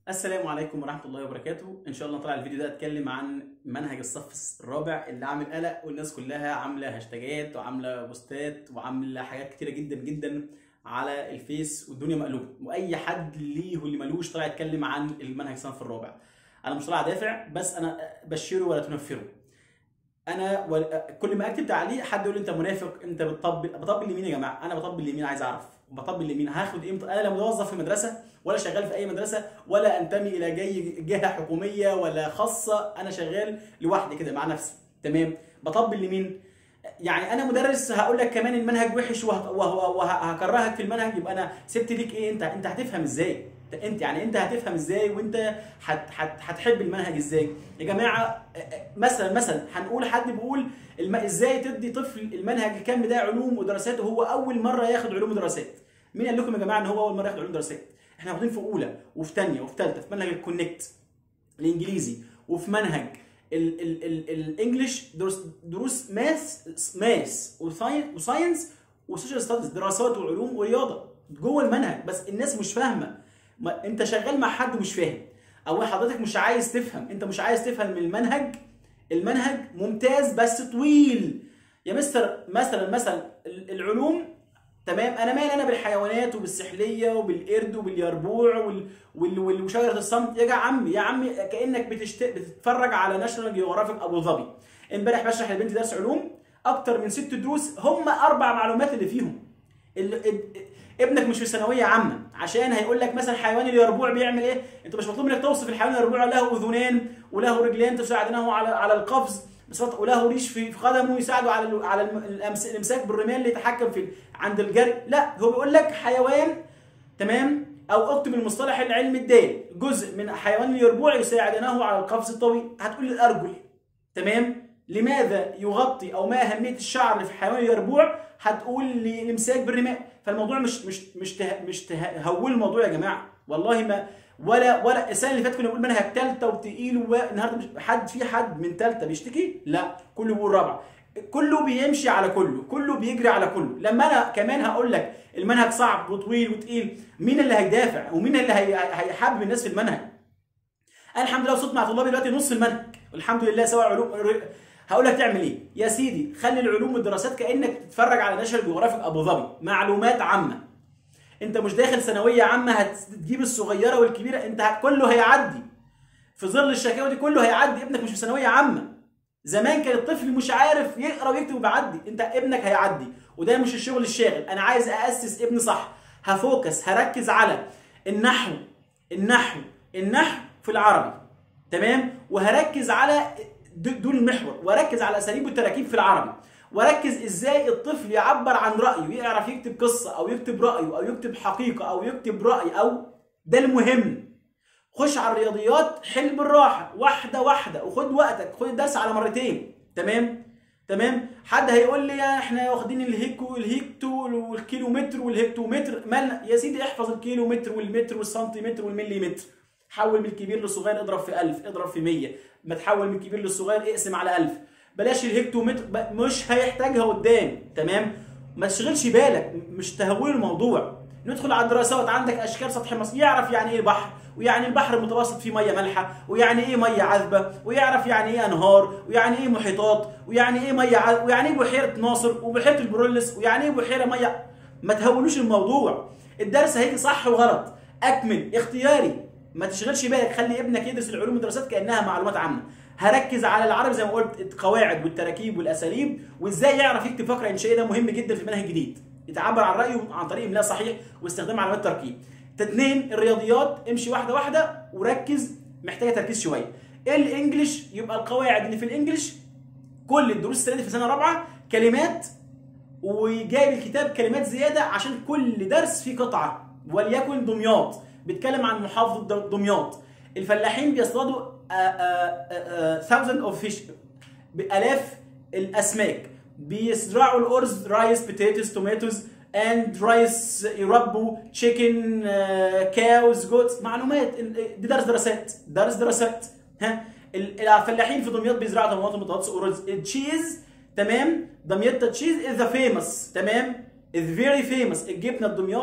السلام عليكم ورحمة الله وبركاته، إن شاء الله طلع الفيديو ده أتكلم عن منهج الصف الرابع اللي عامل قلق والناس كلها عاملة هاشتاجات وعاملة بوستات وعاملة حاجات كتيرة جدا جدا على الفيس والدنيا مقلوبة، وأي حد ليه واللي ملوش طلع يتكلم عن المنهج الصف الرابع. أنا مش طالع دافع بس أنا بشره ولا تنفره. انا و... كل ما اكتب تعليق حد يقول لي انت منافق انت بتطبل بطبل لمين يا جماعه انا بطبل لمين عايز اعرف بطبل لمين هاخد امتى انا لا موظف في مدرسه ولا شغال في اي مدرسه ولا انتمي الى جاي جهه حكوميه ولا خاصه انا شغال لوحدي كده مع نفسي تمام بطبل لمين يعني انا مدرس هقول لك كمان المنهج وحش وه- وه- وهكرهك في المنهج يبقى انا سبت ليك ايه انت انت هتفهم ازاي انت يعني انت هتفهم ازاي وانت هت هت هتحب المنهج ازاي يا جماعه مثلا مثلا هنقول حد بيقول الم... ازاي تدي طفل المنهج الكم ده علوم ودراسات وهو اول مره ياخد علوم ودراسات مين قال لكم يا جماعه ان هو اول مره ياخد علوم ودراسات احنا واخدين في اولى وفي ثانيه وفي ثالثه في منهج الكونكت الانجليزي وفي منهج ال- ال- ال- الانجليش دروس دروس ماث ماث وساين- وساينس وسوشيال ستاديز دراسات وعلوم ورياضه جوه المنهج بس الناس مش فاهمه ما انت شغال مع حد مش فاهم او حضرتك مش عايز تفهم انت مش عايز تفهم من المنهج المنهج ممتاز بس طويل يا مستر مثلا مثلا ال- العلوم تمام انا مالي انا بالحيوانات وبالسحليه وبالقرد وباليربوع وال... وال... وال... وشجره الصمت يا عمي يا عمي كانك بتشت... بتتفرج على ناشونال جيوغرافيك ابو ظبي امبارح بشرح لبنتي درس علوم اكتر من ست دروس هم اربع معلومات اللي فيهم ال... ال... ابنك مش في ثانويه عامه عشان هيقول لك مثلا حيوان اليربوع بيعمل ايه انت مش مطلوب منك توصف الحيوان اليربوع له اذنان وله رجلين تساعدنه على على القفز بس وله ريش في في قدمه يساعده على ال- على الم- الأمس- الامساك بالرمال اللي يتحكم في عند الجري لا هو بيقول لك حيوان تمام او اكتب المصطلح العلمي الدال جزء من حيوان اليربوع يساعدنه على القفز الطويل هتقول لي الارجل تمام لماذا يغطي او ما اهميه الشعر اللي في حيوان اليربوع هتقول لي الامساك بالرماء فالموضوع مش مش مش ته مش تهول الموضوع يا جماعه والله ما ولا ولا السنه اللي فاتت كنا بنقول منهج ثالثه وتقيل والنهارده مش حد في حد من ثالثه بيشتكي لا كله بيقول رابعه كله بيمشي على كله كله بيجري على كله لما انا كمان هقول لك المنهج صعب وطويل وتقيل مين اللي هيدافع ومين اللي هي- هيحبب الناس في المنهج انا الحمد لله وصلت مع طلابي دلوقتي نص المنهج والحمد لله سواء علوم هقول لك تعمل ايه يا سيدي خلي العلوم والدراسات كانك بتتفرج على ناشونال جغرافيك ابو ظبي معلومات عامه انت مش داخل ثانويه عامه هتجيب الصغيره والكبيره انت ه- كله هيعدي في ظل الشكاوى دي كله هيعدي ابنك مش في ثانويه عامه زمان كان الطفل مش عارف يقرا ويكتب وبيعدي انت ابنك هيعدي وده مش الشغل الشاغل انا عايز اسس ابني صح هفوكس هركز على النحو النحو النحو في العربي تمام وهركز على د- دول المحور واركز على اساليب والتراكيب في العربي واركز ازاي الطفل يعبر عن رايه يعرف يكتب قصه او يكتب رايه او يكتب حقيقه او يكتب راي او ده المهم خش على الرياضيات حل بالراحه واحده واحده وخد وقتك خد الدرس على مرتين تمام تمام حد هيقول لي يا احنا واخدين الهيكو الهيكتو والكيلومتر والهكتومتر مالنا يا سيدي احفظ الكيلومتر والمتر والسنتيمتر والمليمتر حول من الكبير للصغير اضرب في 1000 اضرب في 100 ما تحول من الكبير للصغير اقسم على 1000 بلاش الهكتومتر ب- مش هيحتاجها قدام تمام ما تشغلش بالك م- مش تهول الموضوع ندخل على الدراسات عندك اشكال سطح مصر يعرف يعني ايه بحر ويعني البحر المتوسط فيه ميه مالحه ويعني ايه ميه عذبه ويعرف يعني ايه انهار ويعني ايه محيطات ويعني ايه ميه عذبة ويعني ايه بحيره ناصر وبحيره البرولس ويعني ايه بحيره ميه ما تهولوش الموضوع الدرس هيجي صح وغلط اكمل اختياري ما تشغلش بالك خلي ابنك يدرس العلوم والدراسات كانها معلومات عامه هركز على العربي زي ما قلت القواعد والتراكيب والاساليب وازاي يعرف يكتب فقره انشائيه ده مهم جدا في المنهج الجديد يتعبر عن رايه عن طريق املاء صحيح واستخدام علامات تركيب اثنين الرياضيات امشي واحده واحده وركز محتاجه تركيز شويه الانجليش يبقى القواعد اللي في الانجليش كل الدروس السنه دي في سنه رابعه كلمات وجايب الكتاب كلمات زياده عشان كل درس فيه قطعه وليكن دمياط بيتكلم عن محافظه دم- دمياط الفلاحين بيصطادوا ثاوزند اوف فيش بالاف الاسماك بيزرعوا الارز رايس بوتيتوز توماتوز اند رايس يربوا تشيكن كاوز جوتس معلومات ال- دي درس دراسات درس دراسات ها ال- الفلاحين في دمياط بيزرعوا طماطم بطاطس ورز التشيز تمام دمياط تشيز از فيمس تمام از فيري فيمس الجبنه الدمياطي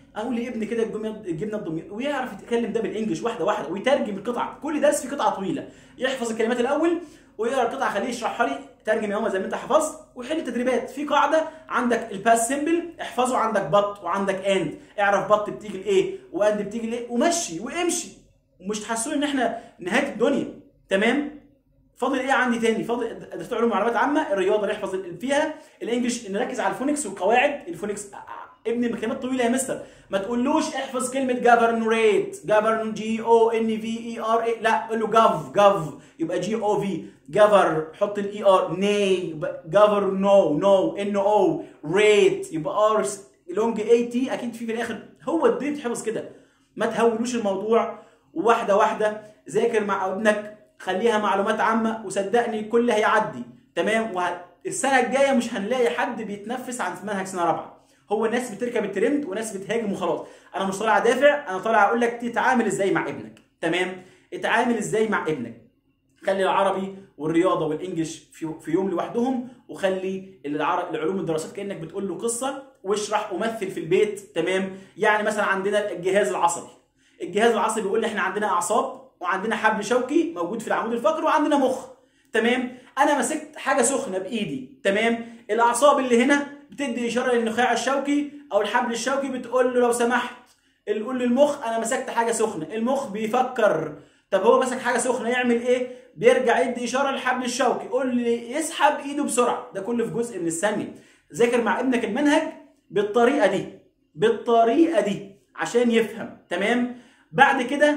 اقول لابني كده الجمله الجبنه الدمياط ويعرف يتكلم ده بالانجلش واحده واحده ويترجم القطعه كل درس فيه قطعه طويله يحفظ الكلمات الاول ويقرا القطعه خليه يشرحها لي ترجم يا ماما زي ما انت حفظت وحل تدريبات في قاعده عندك الباس سيمبل احفظه عندك بط وعندك اند اعرف بط بتيجي لايه واند بتيجي لايه ومشي وامشي ومش تحسون ان احنا نهايه الدنيا تمام فاضل ايه عندي تاني فاضل دكتور علوم معلومات عامه الرياضه نحفظ فيها الانجليش نركز على الفونكس والقواعد الفونكس ابني كلمات طويله يا مستر ما تقولوش احفظ كلمه جافرنوريت جافرن جي او ان في اي ار اي لا قول له جاف جاف يبقى جي او في جافر حط الاي ار ني جافر نو نو ان او ريت يبقى ار لونج اي تي اكيد في في الاخر هو الدي بتحفظ كده ما تهولوش الموضوع واحده واحده ذاكر مع ابنك خليها معلومات عامه وصدقني كل هيعدي تمام والسنه الجايه مش هنلاقي حد بيتنفس عن منهج سنه رابعه هو ناس بتركب الترند وناس بتهاجم وخلاص انا مش طالع ادافع انا طالع اقول لك تتعامل ازاي مع ابنك تمام اتعامل ازاي مع ابنك خلي العربي والرياضه والانجليش في في يوم لوحدهم وخلي العر- العلوم الدراسات كانك بتقول له قصه واشرح ومثل في البيت تمام يعني مثلا عندنا الجهاز العصبي الجهاز العصبي بيقول لي احنا عندنا اعصاب وعندنا حبل شوكي موجود في العمود الفقري وعندنا مخ تمام انا مسكت حاجه سخنه بايدي تمام الاعصاب اللي هنا بتدي اشاره للنخاع الشوكي او الحبل الشوكي بتقول له لو سمحت قول للمخ انا مسكت حاجه سخنه المخ بيفكر طب هو مسك حاجه سخنه يعمل ايه بيرجع يدي اشاره للحبل الشوكي قول لي يسحب ايده بسرعه ده كله في جزء من الثانيه ذاكر مع ابنك المنهج بالطريقه دي بالطريقه دي عشان يفهم تمام بعد كده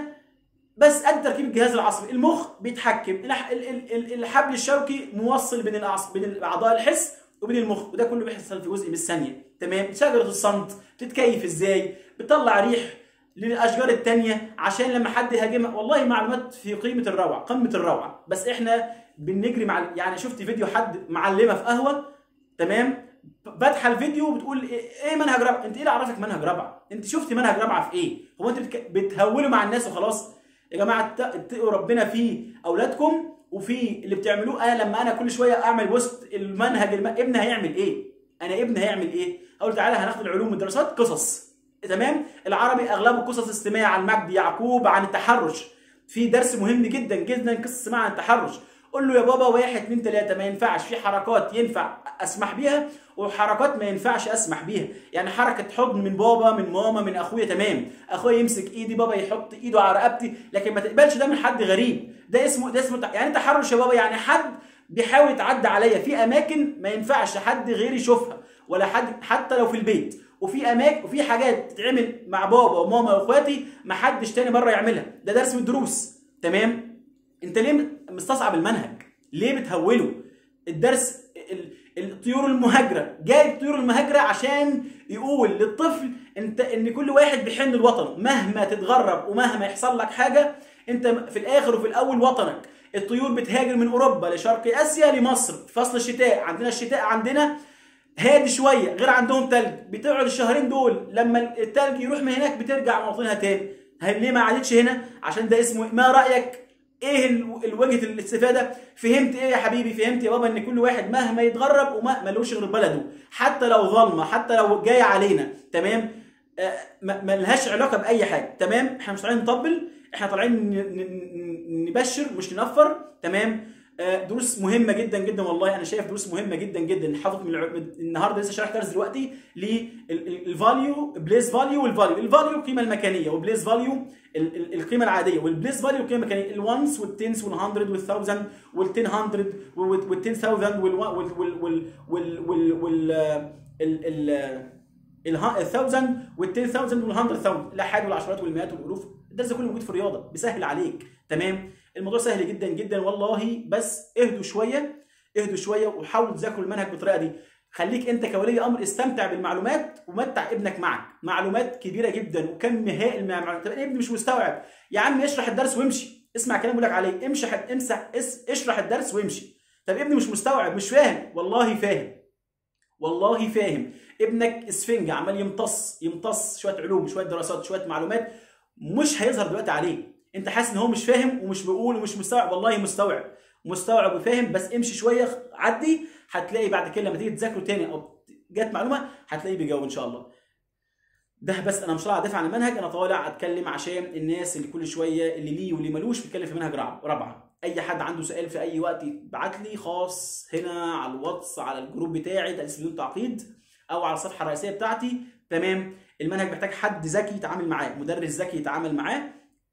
بس قد تركيب الجهاز العصبي المخ بيتحكم الح- ال- ال- ال- الحبل الشوكي موصل بين الأعص... بين اعضاء الحس وبين المخ وده كله بيحصل في جزء من الثانيه تمام شجره الصمت بتتكيف ازاي بتطلع ريح للاشجار التانية عشان لما حد يهاجمها والله معلومات في قيمه الروعه قمه الروعه بس احنا بنجري مع يعني شفت فيديو حد معلمه في قهوه تمام فاتحه الفيديو وبتقول ايه إيه منهج رابعه انت ايه اللي عرفك منهج رابعه انت شفتي منهج رابعه في ايه هو انت بتك... بتهولوا مع الناس وخلاص يا جماعه ات- اتقوا ربنا في اولادكم وفي اللي بتعملوه انا لما انا كل شويه اعمل بوست المنهج الم... ابني هيعمل ايه انا ابني هيعمل ايه اقول تعالى هناخد العلوم والدراسات قصص تمام العربي اغلبه قصص استماع عن مجدي يعقوب عن التحرش في درس مهم جدا جدا قصه استماع عن التحرش قول له يا بابا واحد اتنين تلاته ما ينفعش في حركات ينفع اسمح بيها وحركات ما ينفعش اسمح بيها يعني حركه حضن من بابا من ماما من اخويا تمام اخويا يمسك ايدي بابا يحط ايده على رقبتي لكن ما تقبلش ده من حد غريب ده اسمه ده اسمه تع- يعني تحرش يا بابا يعني حد بيحاول يتعدى عليا في اماكن ما ينفعش حد غيري يشوفها ولا حد حتى لو في البيت وفي اماكن وفي حاجات تتعمل مع بابا وماما واخواتي ما حدش تاني بره يعملها ده درس من الدروس تمام انت ليه مستصعب المنهج ليه بتهوله الدرس ال- الطيور المهاجره جايب الطيور المهاجره عشان يقول للطفل انت ان كل واحد بيحن الوطن مهما تتغرب ومهما يحصل لك حاجه انت في الاخر وفي الاول وطنك الطيور بتهاجر من اوروبا لشرق اسيا لمصر في فصل الشتاء عندنا الشتاء عندنا هادي شويه غير عندهم تلج بتقعد الشهرين دول لما التلج يروح من هناك بترجع موطنها تاني هي ليه ما قعدتش هنا عشان ده اسمه ما رايك ايه ال- الوجهه الاستفاده فهمت ايه يا حبيبي فهمت يا بابا ان كل واحد مهما يتغرب وما ملوش غير بلده حتى لو ظلمه حتى لو جايه علينا تمام آه، ما ما لهاش علاقه باي حاجه تمام احنا مش طالعين نطبل احنا طالعين ن- ن- نبشر مش ننفر تمام آه، دروس مهمه جدا جدا والله انا شايف دروس مهمه جدا جدا حافظ من الع- من- النهارده لسه شارح درس دلوقتي للفاليو بليس فاليو والفاليو الفاليو القيمه المكانيه وبليس فاليو ال- ال- القيمه العاديه والبليس فاليو القيمه المكانيه الونس والتنس والهندرد والثاوزند والتن هندرد والتن ثاوزند وال وال وال وال وال وال ال ال الثاوزند والتن ثاوزند والهندرد ثاوزند الاحاد والعشرات والمئات والالوف الدرس ده كله موجود في الرياضه بيسهل عليك تمام الموضوع سهل جدا جدا والله بس اهدوا شويه اهدوا شويه وحاولوا تذاكروا المنهج بالطريقه دي خليك انت كولي امر استمتع بالمعلومات ومتع ابنك معك معلومات كبيره جدا وكم هائل من المعلومات طب ابني مش مستوعب يا عم اشرح الدرس وامشي اسمع كلام بقول لك عليه امشي حد امسح اس اشرح الدرس وامشي طب ابني مش مستوعب مش فاهم والله فاهم والله فاهم ابنك اسفنج عمال يمتص يمتص شويه علوم شويه دراسات شويه معلومات مش هيظهر دلوقتي عليه انت حاسس ان هو مش فاهم ومش بيقول ومش مستوعب والله مستوعب مستوعب وفاهم بس امشي شويه عدي هتلاقي بعد كده لما تيجي تذاكره تاني او جت معلومه هتلاقيه بيجاوب ان شاء الله ده بس انا مش طالع ادافع عن المنهج انا طالع اتكلم عشان الناس اللي كل شويه اللي ليه واللي ملوش بيتكلم في منهج رابعه رابعه اي حد عنده سؤال في اي وقت يبعت لي خاص هنا على الواتس على الجروب بتاعي تاسيس بدون تعقيد او على الصفحه الرئيسيه بتاعتي تمام المنهج محتاج حد ذكي يتعامل معاه مدرس ذكي يتعامل معاه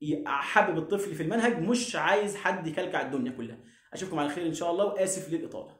حابب الطفل في المنهج مش عايز حد يكلكع الدنيا كلها اشوفكم على خير ان شاء الله واسف للاطاله